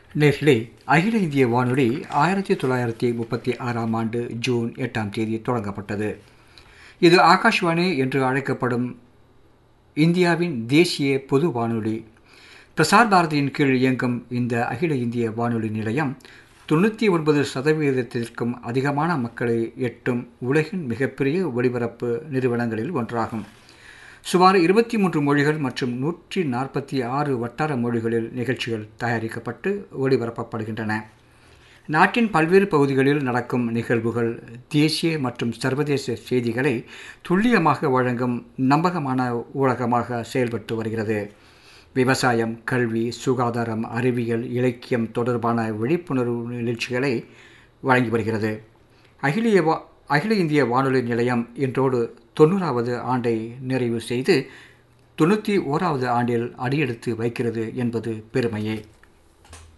நேர்களே அகில இந்திய வானொலி ஆயிரத்தி தொள்ளாயிரத்தி முப்பத்தி ஆறாம் ஆண்டு ஜூன் எட்டாம் தேதி தொடங்கப்பட்டது இது ஆகாஷ்வாணி என்று அழைக்கப்படும் இந்தியாவின் தேசிய பொது வானொலி பிரசார் பாரதியின் கீழ் இயங்கும் இந்த அகில இந்திய வானொலி நிலையம் தொண்ணூற்றி ஒன்பது சதவீதத்திற்கும் அதிகமான மக்களை எட்டும் உலகின் மிகப்பெரிய ஒலிபரப்பு நிறுவனங்களில் ஒன்றாகும் சுமார் இருபத்தி மூன்று மொழிகள் மற்றும் நூற்றி நாற்பத்தி ஆறு வட்டார மொழிகளில் நிகழ்ச்சிகள் தயாரிக்கப்பட்டு ஒளிபரப்பப்படுகின்றன நாட்டின் பல்வேறு பகுதிகளில் நடக்கும் நிகழ்வுகள் தேசிய மற்றும் சர்வதேச செய்திகளை துல்லியமாக வழங்கும் நம்பகமான ஊடகமாக செயல்பட்டு வருகிறது விவசாயம் கல்வி சுகாதாரம் அறிவியல் இலக்கியம் தொடர்பான விழிப்புணர்வு நிகழ்ச்சிகளை வழங்கி வருகிறது அகிலிய வா அகில இந்திய வானொலி நிலையம் இன்றோடு தொண்ணூறாவது ஆண்டை நிறைவு செய்து தொண்ணூற்றி ஓராவது ஆண்டில் அடியெடுத்து வைக்கிறது என்பது பெருமையே